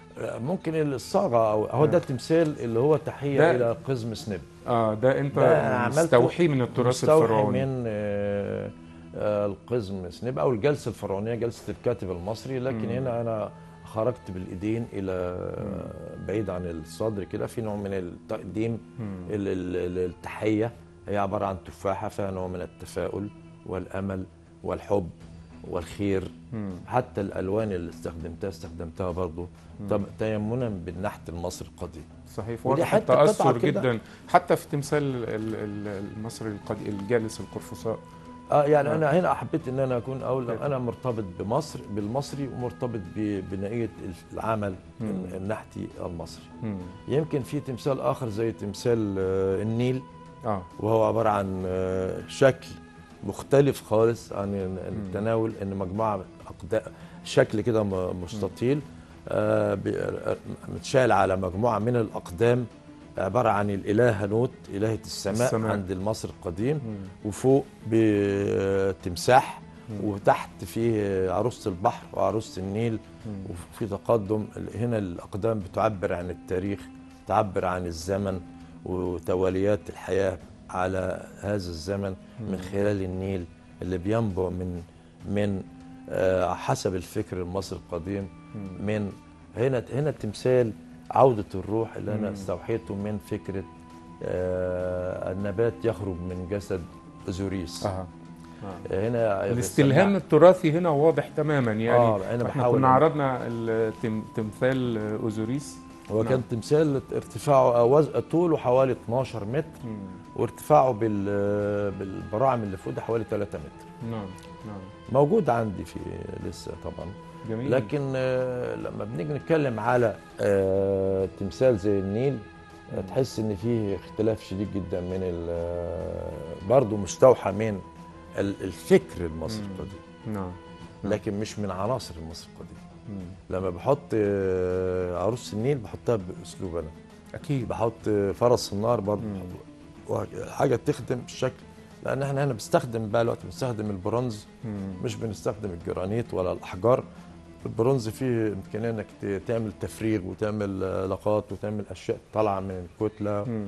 ممكن الصاغه او هو ده التمثال اللي هو تحيه ده- الى قزم سنيب اه ده انت ده أنا عملته مستوحي من التراث مستوحي الفرعوني من آه، آه، القزم سنيب او الجلسه الفرعونيه جلسه الكاتب المصري لكن هنا انا خرجت بالايدين الى آه، بعيد عن الصدر كده في نوع من التقديم ال- ال- ال- التحيه هي عباره عن تفاحه فيها نوع من التفاؤل والامل والحب والخير حتى الالوان اللي استخدمتها استخدمتها برضو طب تيمنا بالنحت المصري القديم صحيح ودي واضح حتة قطعة التأثر كده. جدا حتى في تمثال ال- ال- المصري القديم الجالس القرفصاء اه يعني آه. انا هنا حبيت ان انا اكون اقول طيب. انا مرتبط بمصر بالمصري ومرتبط ببنائيه العمل مم. النحتي المصري مم. يمكن في تمثال اخر زي تمثال آه، النيل اه وهو عباره عن آه، شكل مختلف خالص عن التناول ان مجموعه أقدا- شكل كده م- مستطيل آه، بي- آه، متشال على مجموعه من الاقدام عباره عن الاله هنوت الهه السماء, السماء. السماء. عند المصري القديم مم. وفوق بتمساح مم. وتحت فيه عروسه البحر وعروسه النيل مم. وفي تقدم هنا الاقدام بتعبر عن التاريخ تعبر عن الزمن وتواليات الحياه على هذا الزمن من خلال النيل اللي بينبع من من آه، حسب الفكر المصري القديم مم. من هنا هنا تمثال عوده الروح اللي انا مم. استوحيته من فكره آه، النبات يخرج من جسد اوزوريس آه. آه. هنا الاستلهام التراثي هنا واضح تماما يعني اه انا احنا بحاول كنا عرضنا التم- تمثال اوزوريس هو نعم. كان تمثال ارتفاعه وز... طوله حوالي 12 متر مم. وارتفاعه بال... بالبراعم اللي فوق ده حوالي 3 متر نعم نعم موجود عندي في لسه طبعا جميل لكن آه، لما بنيجي نتكلم على آه، تمثال زي النيل آه، مم. تحس ان فيه اختلاف شديد جدا من ال- آه، برضه مستوحى من ال- الفكر المصري مم. القديم نعم لكن مش من عناصر المصري القديم مم. لما بحط آه، عروس النيل بحطها باسلوب انا اكيد بحط فرس النار برضه مم. وهكذا. حاجه تخدم الشكل لان احنا هنا بنستخدم بقى الوقت بنستخدم البرونز مم. مش بنستخدم الجرانيت ولا الاحجار البرونز فيه امكانيه انك ت- تعمل تفريغ وتعمل آه، لقات وتعمل اشياء طالعه من الكتله مم.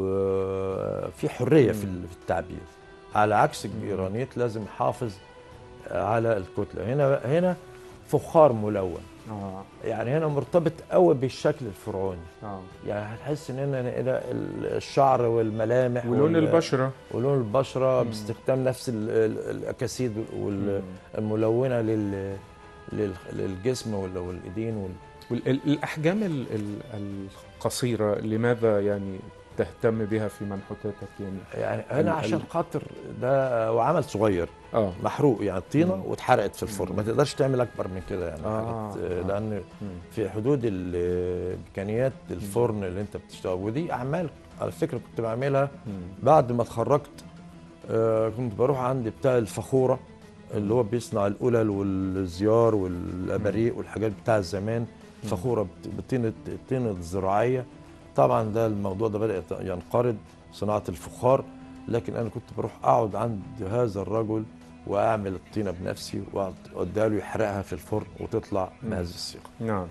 وفي حريه في مم. ال- في التعبير على عكس الجرانيت لازم يحافظ على الكتله هنا هنا فخار ملون اه يعني هنا مرتبط قوي بالشكل الفرعوني اه يعني هتحس ان هنا هنا الشعر والملامح ولون وال- البشره ولون البشره مم. باستخدام نفس ال- ال- الاكاسيد مم. والملونه لل لل- للجسم وال- والايدين وال... وال- ال- الاحجام ال- ال- القصيره لماذا يعني تهتم بها في منحوتاتك يعني يعني ال- هنا عشان ال- خاطر ده وعمل صغير اه محروق يعني طينه مم. واتحرقت في الفرن مم. ما تقدرش تعمل اكبر من كده يعني آه، حاجات آه. لان مم. في حدود ال- امكانيات الفرن اللي انت بتشتغل ودي اعمال على فكره كنت بعملها مم. بعد ما اتخرجت آه، كنت بروح عند بتاع الفخوره اللي هو بيصنع القلل والزيار والاباريق والحاجات بتاع زمان فخوره بت- بطينه الطينه الزراعيه طبعا ده الموضوع ده بدا يت- ينقرض صناعه الفخار لكن انا كنت بروح اقعد عند هذا الرجل واعمل الطينه بنفسي واقعد اديها له يحرقها في الفرن وتطلع مم. بهذه الصيغه نعم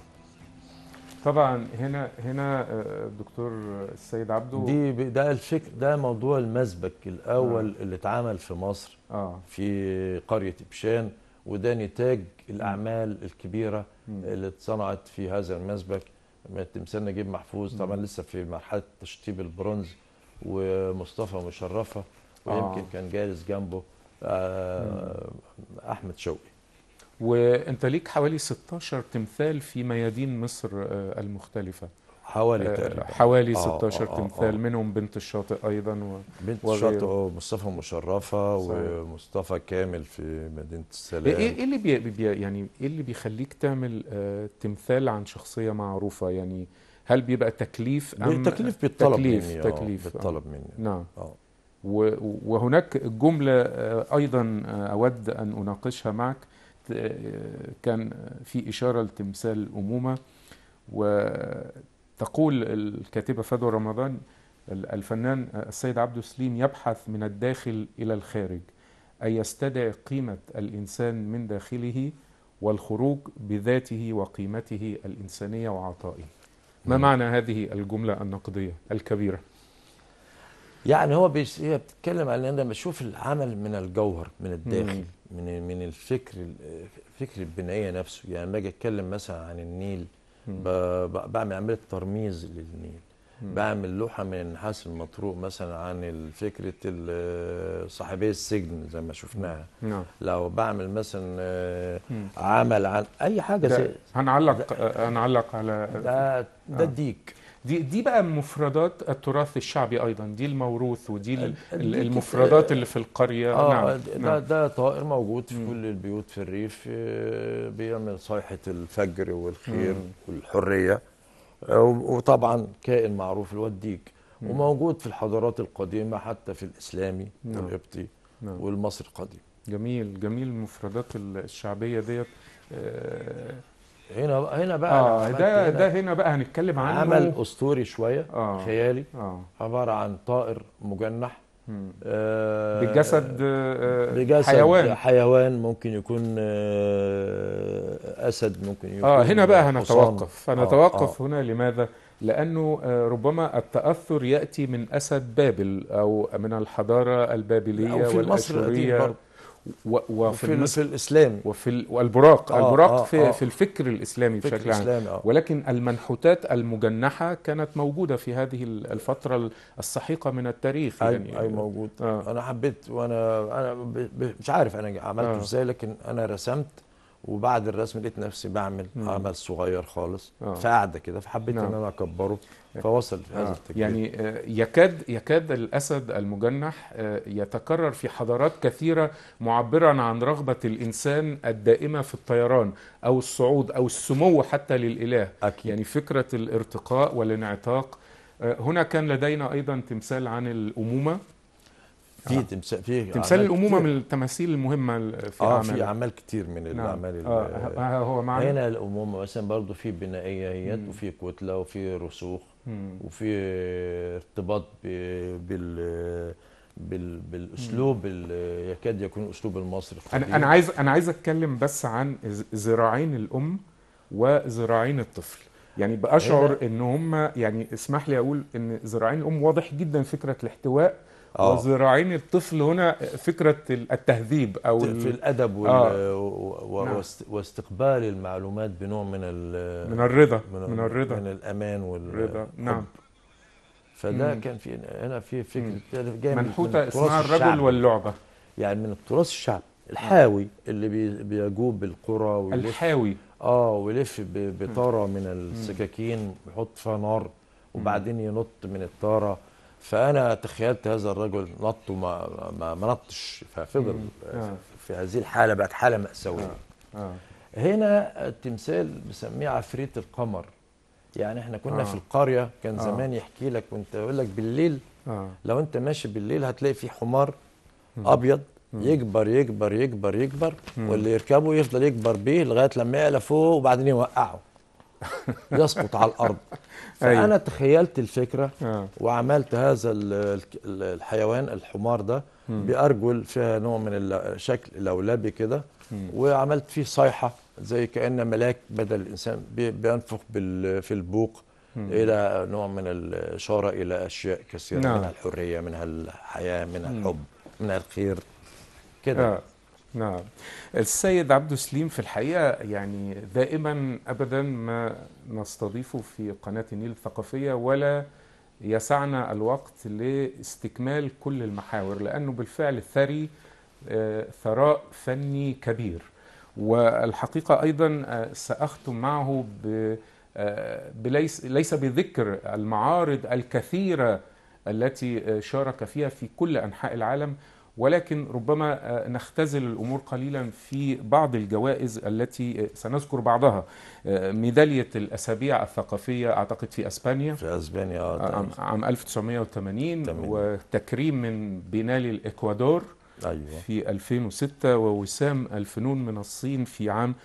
طبعا هنا هنا آه، الدكتور السيد عبده دي ب- ده الفكر ده موضوع المسبك الاول آه. اللي اتعمل في مصر اه في قرية إبشان وده نتاج الأعمال الكبيرة مم. اللي اتصنعت في هذا المسبك من تمثال نجيب محفوظ طبعا مم. لسه في مرحلة تشطيب البرونز ومصطفى مشرفة ويمكن آه. كان جالس جنبه آه، أحمد شوقي وانت ليك حوالي 16 تمثال في ميادين مصر آه، المختلفة حوالي آه، تقريبا حوالي آه، 16 آه، آه، تمثال آه. منهم بنت الشاطئ ايضا و... بنت وغيره. الشاطئ مصطفى مشرفة صحيح. ومصطفى كامل في مدينة السلام ايه ايه اللي بي بي يعني ايه اللي بيخليك تعمل آه تمثال عن شخصية معروفة يعني هل بيبقى تكليف ام بالتكليف بالطلب تكليف مني آه، تكليف آه. بالطلب مني نعم اه و- وهناك جملة آه، أيضا آه، أود أن أناقشها معك ت- آه، كان في إشارة لتمثال الأمومة وتقول الكاتبة فدوى رمضان ال- الفنان السيد عبد السليم يبحث من الداخل إلى الخارج أي يستدعي قيمة الإنسان من داخله والخروج بذاته وقيمته الإنسانية وعطائه ما مم. معنى هذه الجملة النقدية الكبيرة؟ يعني هو بيس... هي بتتكلم عن ان انا بشوف العمل من الجوهر من الداخل من من الفكر ال- فكر البنائيه نفسه يعني لما اجي اتكلم مثلا عن النيل ب... ب... بعمل عمليه ترميز للنيل مم. بعمل لوحه من النحاس المطروق مثلا عن فكره ال- صاحبي السجن زي ما شفناها نعم لو بعمل مثلا آه، مم. عمل عن اي حاجه ده زي هنعلق هنعلق على ده ده آه. الديك دي دي بقى مفردات التراث الشعبي ايضا دي الموروث ودي ال- الديك المفردات اللي في القريه اه نعم ده نعم ده طائر موجود في مم. كل البيوت في الريف آه، بيعمل صيحة الفجر والخير مم. والحرية آه، وطبعا كائن معروف اللي هو الديك مم. وموجود في الحضارات القديمة حتى في الإسلامي نعم. والقبطي نعم والمصري القديم جميل جميل المفردات الشعبيه ديت آه، هنا بقى هنا بقى أنا اه عملت ده هنا ده هنا بقى هنتكلم عنه عمل اسطوري شويه آه. خيالي اه عباره عن طائر مجنح مم. آه، بجسد آه، بجسد حيوان حيوان ممكن يكون آه، اسد ممكن يكون اه هنا بقى حصان. هنتوقف آه، هنتوقف آه. هنا لماذا لانه آه، ربما التاثر ياتي من اسد بابل او من الحضاره البابليه وفي مصر القديم والاشوريه برضه و- وفي وفي ال- المصر في الاسلام وفي ال- والبراق آه، البراق آه، في آه. في الفكر الاسلامي فكر بشكل عام الاسلام اه ولكن المنحوتات المجنحه كانت موجوده في هذه الفتره السحيقه من التاريخ اي يعني اي موجود آه. انا حبيت وانا انا ب- ب- مش عارف انا عملته آه. ازاي لكن انا رسمت وبعد الرسم لقيت نفسي بعمل مم. عمل صغير خالص آه. في قعده كده فحبيت نعم. ان انا اكبره فوصل في هذا آه، التكبير يعني آه، يكاد يكاد الاسد المجنح آه، يتكرر في حضارات كثيره معبرا عن رغبه الانسان الدائمه في الطيران او الصعود او السمو حتى للاله اكيد يعني فكره الارتقاء والانعتاق آه، هنا كان لدينا ايضا تمثال عن الامومه في تمثال في تمثال أعمال الامومه كتير. من التماثيل المهمه في اه اعمال في اعمال كتير من نعم. الاعمال ال- آه ها- هو معنا هنا الامومه مثلا برضه في بنائيات مم. وفي كتله وفي رسوخ مم. وفي ارتباط ب- بال بال بالاسلوب ال- يكاد يكون اسلوب المصري انا القديم. انا عايز انا عايز اتكلم بس عن ز- ذراعين الام وذراعين الطفل يعني باشعر هنا- ان هم يعني اسمح لي اقول ان ذراعين الام واضح جدا فكره الاحتواء آه. وذراعين الطفل هنا فكره التهذيب او في ال- الادب وال... آه. و... و... نعم. واست... واستقبال المعلومات بنوع من ال... من الرضا من, من الرضا من الامان وال الرضا نعم فده مم. كان في هنا في مم. فكره جايه من- من منحوته التراث اسمها الرجل الشعبي. واللعبه يعني من التراث الشعبي الحاوي اللي بي... بيجوب القرى ويلف الحاوي اه ويلف ب... بطاره من السكاكين ويحط فيها نار وبعدين ينط من الطاره فانا تخيلت هذا الرجل نط وما ما, ما نطش ففضل مم. آه. في هذه الحاله بقت حاله ماساويه آه. هنا التمثال بسميه عفريت القمر يعني احنا كنا آه. آه. في القريه كان آه. زمان يحكي لك كنت يقول لك بالليل آه. لو انت ماشي بالليل هتلاقي في حمار مم. ابيض مم. يكبر يكبر يكبر يكبر مم. واللي يركبه يفضل يكبر بيه لغايه لما يعلى فوق وبعدين يوقعه يسقط على الارض أيوة. فانا تخيلت الفكره آه. وعملت هذا ال- ال- الحيوان الحمار ده مم. بارجل فيها نوع من الشكل اللولبي كده مم. وعملت فيه صيحه زي كان ملاك بدل الانسان بي- بينفخ بال- في البوق مم. الى نوع من الاشاره الى اشياء كثيره نعم. منها الحريه منها الحياه منها مم. الحب منها الخير كده آه. نعم السيد عبد سليم في الحقيقة يعني دائما أبدا ما نستضيفه في قناة النيل الثقافية ولا يسعنا الوقت لاستكمال كل المحاور لأنه بالفعل ثري آه، ثراء فني كبير والحقيقة أيضا آه، سأختم معه ب آه، بليس ليس بذكر المعارض الكثيرة التي آه، شارك فيها في كل أنحاء العالم ولكن ربما آه، نختزل الامور قليلا في بعض الجوائز التي آه، سنذكر بعضها آه، ميداليه الاسابيع الثقافيه اعتقد في اسبانيا في اسبانيا آه، اه عام- عام 1980 تمام. وتكريم من بينالي الاكوادور ايوه في 2006 ووسام الفنون من الصين في عام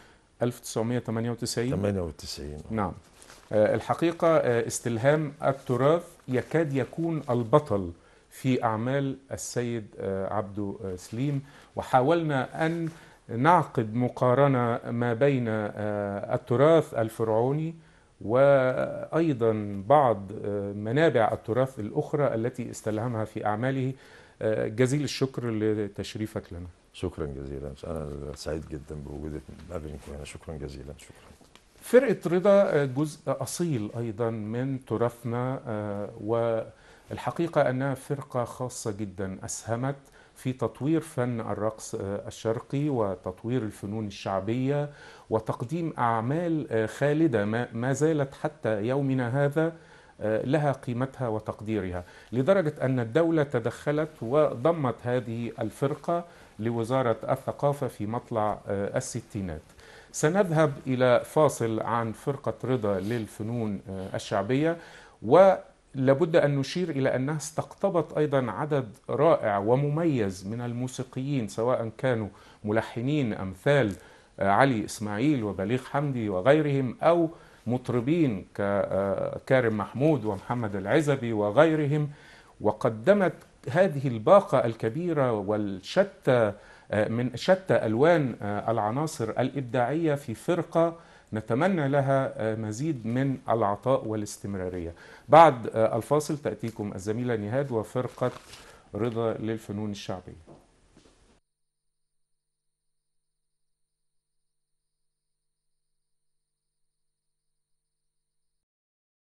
1998 98 نعم آه، الحقيقة آه، استلهام التراث يكاد يكون البطل في أعمال السيد آه، عبدو آه، سليم وحاولنا أن نعقد مقارنة ما بين آه، التراث الفرعوني وأيضا بعض آه، منابع التراث الأخرى التي استلهمها في أعماله آه، جزيل الشكر لتشريفك لنا شكرا جزيلا انا سعيد جدا بوجودك ما بينكم هنا شكرا جزيلا شكرا فرقة رضا جزء أصيل أيضا من تراثنا آه، والحقيقة أنها فرقة خاصة جدا أسهمت في تطوير فن الرقص آه، الشرقي وتطوير الفنون الشعبية وتقديم أعمال آه، خالدة ما ما زالت حتى يومنا هذا آه، لها قيمتها وتقديرها لدرجة أن الدولة تدخلت وضمت هذه الفرقة لوزارة الثقافة في مطلع آه، الستينات سنذهب إلى فاصل عن فرقة رضا للفنون آه، الشعبية ولابد أن نشير إلى أنها استقطبت أيضا عدد رائع ومميز من الموسيقيين سواء كانوا ملحنين أمثال علي إسماعيل وبليغ حمدي وغيرهم أو مطربين ككارم محمود ومحمد العزبي وغيرهم وقدمت هذه الباقة الكبيرة والشتى من شتى ألوان العناصر الإبداعية في فرقة نتمنى لها مزيد من العطاء والاستمرارية بعد الفاصل تأتيكم الزميلة نهاد وفرقة رضا للفنون الشعبية